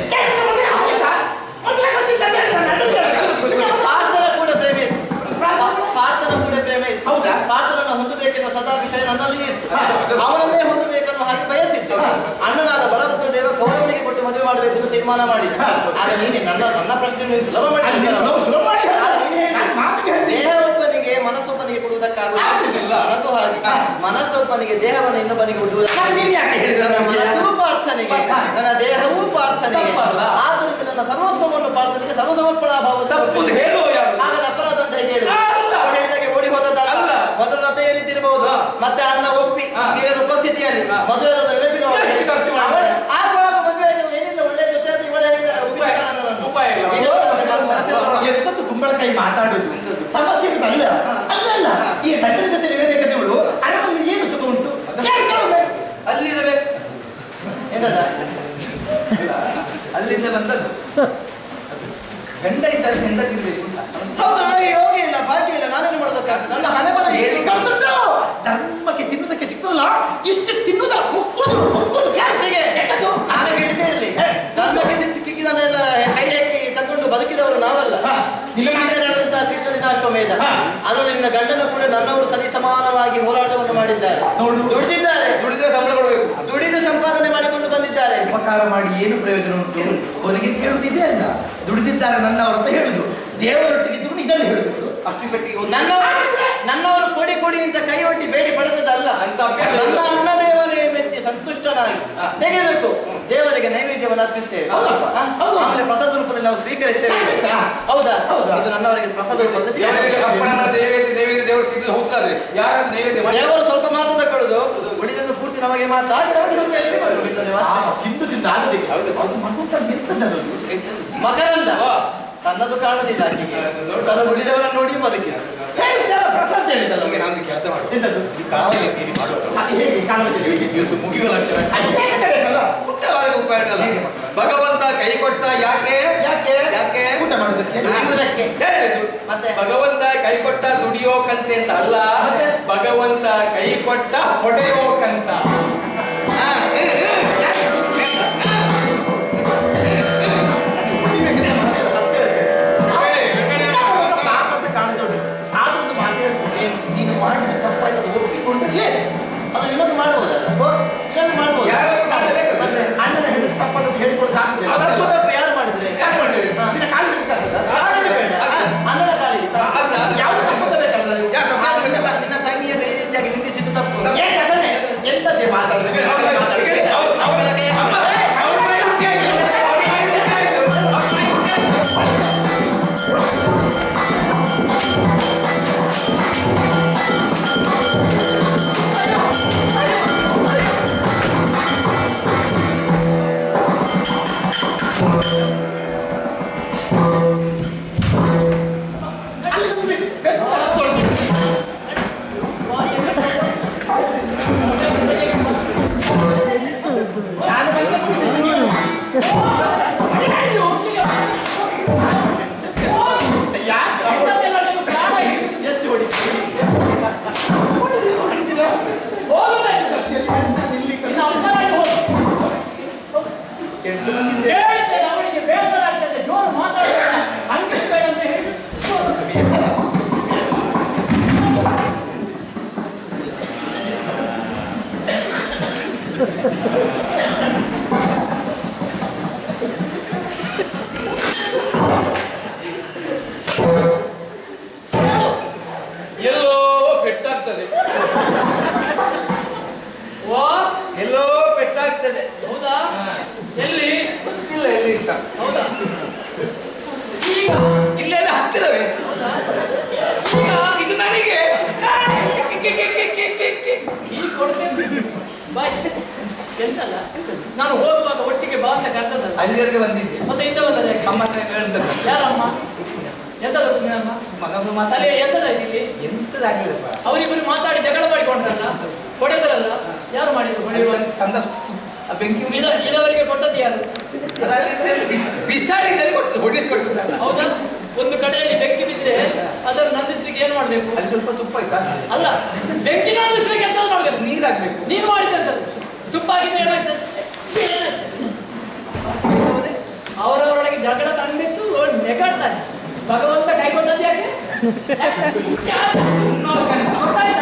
ಪಾರ್ಥನ ಕೂಡ ಪ್ರೇಮ ಇತ್ತು ಪಾರ್ಥನ ಕೂಡ ಪ್ರೇಮ ಇತ್ತು ಹೌದಾ? ಪಾರ್ಥನನ್ನು ಹೊಂದಬೇಕೆನ್ನುವ ಸದಾ ವಿಷಯ ನನ್ನಲ್ಲಿ ಇತ್ತು ಹಾ. ಅವನನ್ನೇ ಹೊಂದಬೇಕೆನ್ನುವ ಹಾಗೆ ಬಯಸಿತ್ತು ಹಾ. ಅಣ್ಣನಾದ ಬಲಭದ್ರ ದೇವ ಕೌರವನಿಗೆ ಕೊಟ್ಟು ಮದುವೆ ಮಾಡಬೇಕು ಎಂದು ತೀರ್ಮಾನ ಮಾಡಿದ ಹಾ. ಆಗ ನೀನೆ ನನ್ನ ನನ್ನ ಪ್ರಶ್ನೆ ನೀನು ಸುಲಭ ಅಲ್ಲಿ ನೀನು ಸುಲಭ- ಸುಲಭ ಮಾಡಿ ಹೇಳು. ಆಗ ನೀನು ಹೇಳು. ನಾನು ಮಾತಿಗೆ ಹೇಳ್ತೀನಿ. ದೇಹವೊಬ್ಬನಿಗೆ ಮನಸ್ಸೊಬ್ಬನಿಗೆ ಕೊಡುವುದಕ್ಕಾಗುವುದಿಲ್ಲ ಆಗುದಿಲ್ಲ. ನನಗೂ ಹಾಗೆ ಹಾ. ಮನಸ್ಸೊಬ್ಬನಿಗೆ ದೇಹವನ್ನು ಇನ್ನೊಬ್ಬನಿಗೆ ಹಾಗೆ ಕೊಡುವುದಕ್ಕಾಗುವುದಿಲ್ಲ ನೀನು ಯಾಕೆ ಹೇಳಿದ್ರೆ ನನ್ನ ವಿಷಯ? ಮನಸ್ಸೂ ಪ್ರಾರ್ಥನೆಗೆ ಹಾ. ನನ್ನ ದೇಹವೂ ಪ್ರಾರ್ಥನೆಗೆ ತಪ್ಪಲ್ಲ. ಆದ್ದರಿಂದ ನನ್ನ ಸರ್ವಸ್ವವನ್ನು ಪ್ರಾರ್ಥನೆಗೆ ಸರ್ವಸಮರ್ಪಣಾ ಭಾವದ ತಪ್ಪು ಹೇಳುವ ಯಾರು ಆಗದ ಅಪರಾಧ ಅಂತ ಹೇಗೆ ಹೇಳುದು? ಅಲ್ಲ. ಅವನು ಹೇಳಿದಾಗೆ ಓಡಿ ಹೋದದ್ದಲ್ಲ ಅಲ್ಲ. ಮೊದಲು ರಥ ಏರಿತಿರಬಹುದು ಹಾ. ಮತ್ತೆ ಅಣ್ಣ ಒಪ್ಪಿ ಹಾ. ಹಿರಿಯರ ಉಪಸ್ಥಿತಿಯಲ್ಲಿ ಹಾ. ಮದುವೆ ನೆನಪಿನ ಎಷ್ಟು ಖರ್ಚು ಮಾಡಿದ? ಆಗುವಾಗ ಮದುವೆ ಆಗಿ ಏನಿಲ್ಲ ಒಳ್ಳೆ ಜೊತೆ ಅಂತ ಇವಳು ಹೇಳಿದ ಉಪಾಯ- ಉಪಾಯ ಇಲ್ಲ. ಈಗ ನನ್ನ ಮನಸ್ಸಲ್ಲಿ ಎಂತದ್ದು ಕುಂಬಳಕಾಯಿ ಮಾತಾಡುದು ಸಮಸ್ಯೆ ಇರುದು ಅಲ್ಲ ಅಲ್ಲ ಅಲ್ಲ ಈ ಗಂಡನ ಜೊತೆ ಇರಬೇಕಂತ ಇವಳು ಅರಮನೆಯಲ್ಲಿ ಏನು ಸುಖ ಉಂಟು ಕೇಳು, ಕೇಳು. ಅಲ್ಲಿರಬೇಕು ಎಂತದ? ಅಲ್ಲಿಂದ ಬಂದದ್ದು ಗಂಡ ಇದ್ದರೆ ಹೆಂಡತಿ ಇರ್ಬೇಕು ಅಂತ ಹೌದು ನನಗೆ ಯೋಗ ಇಲ್ಲ ಭಾಗ್ಯ ಇಲ್ಲ ನಾನೇನು ಮಾಡೋದಕ್ಕಾಗ್ತದೆ ನನ್ನ ಹಣೆ ಬರ ಹೇಳಿ ಗೊತ್ತುಂಟು? ಧರ್ಮಕ್ಕೆ ತಿನ್ನುವುದಕ್ಕೆ ಸಿಗ್ತದಲ್ಲ ಇಷ್ಟು ತಿನ್ನುವುದಲ್ಲ ಮುಕ್ಕುದು ಮುಕ್ಕುದು ಯಾತಿಗೆ ಎಂತದ್ದು? ನಾನು ಹಿಡಿದೇ ಇರಲಿ ಧರ್ಮಕ್ಕೆ ಸಿಕ್ಕಿದ್ದನ್ನೆಲ್ಲ ಕೈ ಹಾಕಿ ತಗೊಂಡು ಬದುಕಿದವರು ನಾವಲ್ಲ ಹಾ. ಈ ಹಿಂದೆ ನಡೆದಂತಹ ಕೃಷ್ಣ ದಿನಾಶ್ವಮೇಧ ಹಾ. ಅದರಲ್ಲಿ ನಿನ್ನ ಗಂಡನ ಕೂಡ ನನ್ನವರು ಸರಿ ಸಮಾನವಾಗಿ ಹೋರಾಟವನ್ನು ಮಾಡಿದ್ದಾರೆ ನೋಡು. ದುಡಿದಿದ್ದಾರೆ ದುಡಿದ್ರೆ ಸಂಬಳ ಕೊಡಬೇಕು ದುಡಿದು ಸಂಪಾದನೆ ಮಾಡಿಕೊಂಡು ಬಂದಿದ್ದಾರೆ ಉಪಕಾರ ಮಾಡಿ ಏನು ಪ್ರಯೋಜನ ಉಂಟು ಕೊನೆಗೆ ಕೇಳುವುದಿದೆ ಅಲ್ಲ ದುಡಿದಿದ್ದಾರೆ ನನ್ನವರು ಅಂತ ಹೇಳುದು ದೇವರೊಟ್ಟಿಗೆ ಇದ್ದುಕೊಂಡು ಇದನ್ನು ಹೇಳುದು ಅಷ್ಟು ಪೆಟ್ಟಿಗೆ ಒಂದು ನನ್ನವರು ನನ್ನವರು ಕೊಡಿ ಕೊಡಿ ಅಂತ ಕೈ ಒಡ್ಡಿ ಬೇಡಿ ಪಡೆದದಲ್ಲ ಅಂತ ಅಭ್ಯಾಸ ನನ್ನ ಅಣ್ಣ ದೇವರೇ ಮೆಚ್ಚಿ ಸಂತುಷ್ಟನಾಗಿ ತೆಗೆಯಬೇಕು ದೇವರಿಗೆ ನೈವೇದ್ಯವನ್ನು ಅರ್ಪಿಸ್ತೇವೆ ಹೌದಪ್ಪ. ಹಾ? ಹೌದು. ಆಮೇಲೆ ಪ್ರಸಾದ ರೂಪದಲ್ಲಿ ನಾವು ಸ್ವೀಕರಿಸ್ತೇವೆ ಹಾ. ಹೌದಾ ಹೌದಾ? ಇದು ನನ್ನವರಿಗೆ ಪ್ರಸಾದ ರೂಪದಲ್ಲಿ ಯಾರಿಗೆ ಸ್ವೀಕರಿಸ್ತೇವೆ. ಅಪ್ಪನ ಮನೆ ನೈವೇದ್ಯ ನೈವೇದ್ಯ ದೇವರು ತಿಂದು ಹೋಗ್ತಾರೆ ಯಾರಾದ್ರೂ ನೈವೇದ್ಯ ಮಾಡಿ ದೇವರು ಸ್ವಲ್ಪ ಮಾತು ತಗೊಳ್ಳುದು ಉಳಿದದ್ದು ಪೂರ್ತಿ ನಮಗೆ ಮಾತ್ರ ಹಾಗೆ ನಮಗೆ ಸ್ವಲ್ಪ ಎಲ್ಲಿ ಬರ್ತದೆ ಆ, ವಾಸನೆ? ಹಿಂದು ತಿಂದ ಆಗದಿಲ್ಲ ಹೌದು. ಅದು ಮಗುತನ ಎಂತದ್ದು ಮಕರಂದ ವಾ. ತನ್ನದು ಕಾಣುದಿಲ್ಲ ಆಕೆಗೆ. ತನ್ನ ಉಳಿದವರನ್ನು ನೋಡಿ ಬದುಕಿ ಹೇಳಿದ್ದಲ್ಲ ಪ್ರಸಾದ ಹೇಳಿದ್ದಲ್ಲ ನಮಗೆ ನಾನು ಕೆಲಸ ಮಾಡಿ ಎಂತದ್ದು ಕಾಲದಲ್ಲಿ ತೀರಿ ಮಾಡುವ ಅದು ಹೇಗೆ ಕಾಲದಲ್ಲಿ ಹೇಗೆ? ಇವತ್ತು ಮುಗಿಯುವ ಲಕ್ಷಣ ಅದು ಹೇಗೆ ತಡೆಯಕ್ಕಲ್ಲ? ಮುಟ್ಟಲಾಗ ಉಪಾಯ ಉಂಟಲ್ಲ? ಹೇಗೆ ಮಾಡ್ತಾರೆ? ಭಗವಂತ ಕೈ ಕೊಟ್ಟ ಯಾಕೆ ಯಾಕೆ ಯಾಕೆ ಊಟ ಮಾಡೋದಕ್ಕೆ ದುಡಿಯುವುದಕ್ಕೆ. ಹೇಳಿದ್ದು. ಮತ್ತೆ? ಭಗವಂತ ಕೈ ಕೊಟ್ಟ ದುಡಿಯೋಕಂತೆ ಅಂತ ಅಲ್ಲ ಮತ್ತೆ? ಭಗವಂತ ಕೈ ಕೊಟ್ಟ ಹೊಡೆಯೋಕಂತ ಹಾ, ಹ್ಮ್, ಹ್ಮ್. ಕುಡಿಬೇಕಂತ ಮನಸ್ಸಲ್ಲಿ ಸತ್ಯ ಇದೆ. ಹೇಳಿ, ಹೇಳಿ. ಪಾಪ ಅಂತ ಕಾಣ್ತೊಂಡು ಆದ್ರೂ ಒಂದು ಮಾತು ಹೇಳ್ಬೋದು. ಏನು? ನೀನು ಮಾಡಿದ ತಪ್ಪಾಯ್ತು ಅದು ಒಪ್ಪಿಕೊಂಡ್ರೆ ಲೇಸ್. ಅದು ಇನ್ನೊಂದು ಮಾಡ್ಬೋದಲ್ಲ ಇನ್ನೊಂದು ಮಾಡ್ಬೋದು ಯಾರು ಮಾಡಬೇಕು? ಮತ್ತೆ ಅಣ್ಣನ ಹೆಂಡತಿ ತಪ್ಪಂತ ಹೇಳಿಕೊಡಕ್ಕೆ ಆಗ್ತದೆ ತಪ್ಪು ತಪ್ಪು ಯಾರು ಮಾಡಿದ್ರೆ ಯಾಕೆ ಮಾಡಿದ್ರಿ? ನಿನ್ನ ಕಾಲು ಹಿಡಿಸಾಕದ? ಕಾಲಿಗೆ ಬೇಡ ಅಣ್ಣನ ಕಾಲಿಗೆ ಸಾಕು. ಅದು- ಅದು- ಯಾವ್ದು ತಪ್ಪಂತ ಬೇಕಲ್ಲ ನೀವು? ಯಾಕೆ ಆ, ತಪ್ಪು? ನಿನ್ನ ತ- ನಿನ್ನ ತಂಗಿಯನ್ನು ಈ ರೀತಿಯಾಗಿ ನಿಂದಿಸಿದ್ದು ತಪ್ಪು ಏನ್ ಅದನ್ನೇ? ಎಂತ ಹಾಗೆ ಮಾತಾಡಿದ್ರೆ ಅವರ ಕೈ ಅಮ್ಮ, ಅವ್ರ ಕೈ ಮುಟ್ಟಿ ಆಯ್ತು. ಅವ್ರ ಕೈ ಮುಟ್ಟಿ ಆಯ್ತು. ಅವ್ರ ಕೈ ಮುಟ್ಟಿ ಆಯ್ತು. ಎಷ್ಟು ಹೊಡಿ ಅವಳಿಗೆ ಬೇಸರ ಆಗ್ತದೆ ಜೋರು ಮಾತಾಡಬೇಡ ಹಂಗಿಸ್ಬೇಡ ಅಂತ ಹೇಳಿ ಎಲ್ಲೋ ಪೆಟ್ಟಾಗ್ತದೆ ಓ ಎಲ್ಲೋ ಪೆಟ್ಟಾಗ್ತದೆ ಹೌದಾ ಎಲ್ಲಿ ಗೊತ್ತಿಲ್ಲ ಎಲ್ಲಿ ಅಂತ ಹೌದಾ ಈಗ ಇಲ್ಲೆಲ್ಲ ಹತ್ತಿರವೇ ಹೌದಾ ಈಗ ಇದು ನನಗೆ ಕಿ, ಕಿ, ಕಿ, ಕಿ, ಕಿ, ಕಿ. ಈಗ ಕೊಡ್ತೇನೆ ಬಾಯ್ ಎಂತಲ್ಲ ನಾನು ಹೋಗುವಾಗ ಒಟ್ಟಿಗೆ ಬಾ ಅಂತ ಕರ್ತದಲ್ಲ ಅಲ್ಲಿವರೆಗೆ ಬಂದಿದ್ದೆ ಮತ್ತೆ ಇಂದ ಬಂದದ ಯಾಕೆ ಅಮ್ಮ ಹೇಳ್ತಾರೆ ಯಾರಮ್ಮ ಎಂತದ ನಿನ್ನಮ್ಮ ಮಗ ತಲೆ ಮಾತಾಡಿ ಎಂತದಾಯ್ತು ಇಲ್ಲಿ ಎಂತದಾಗಿಲ್ಲಪ್ಪ ಅವರಿಬ್ಬರು ಮಾತಾಡಿ ಜಗಳ ಮಾಡಿಕೊಂಡ್ರಲ್ಲ ಹೊಡೆದ್ರಲ್ಲ ಯಾರು ಮಾಡಿದ್ರು ಹೊಡೆಯುವ ತಂದ ಆ ಬೆಂಕಿ ಉರಿ ಇದ- ಇದವರಿಗೆ ಕೊಟ್ಟದ್ದು ಯಾರು ಬಿಸಾಡಿದ್ದಲ್ಲಿ ಕೊಟ್ಟು ಹೊಡಿ ಕೊಟ್ಟದಲ್ಲ ಹೌದಾ ಒಂದು ಕಡೆಯಲ್ಲಿ ಬೆಂಕಿ ಬಿದ್ದರೆ ಅದನ್ನು ನಂದಿಸ್ಲಿಕ್ಕೆ ಏನು ಮಾಡ್ಬೇಕು ಅಲ್ಲಿ ಸ್ವಲ್ಪ ತುಪ್ಪ ಆಯ್ತಾ ಅಲ್ಲ ಬೆಂಕಿ ನಂದಿಸ್ಲಿಕ್ಕೆ ಎಂತ ಮಾಡ್ಬೇಕು ನೀರಾಗ್ಬೇಕು ನೀನು ಮಾಡಿದಂತ ತುಪ್ಪ ಆಗಿದ್ರೆ ಏನಾಗ್ತದೆ ಅವರವರೊಳಗೆ ಜಗಳ ತಂದಿತ್ತು ನೆಗಾಡ್ತಾನೆ ಭಗವಂತ ಕೈ ಕೊಟ್ಟದ್ದು ಯಾಕೆ ಇನ್ನೊಂದು ಕಣೆ. ಗೊತ್ತಾಯ್ತಾ?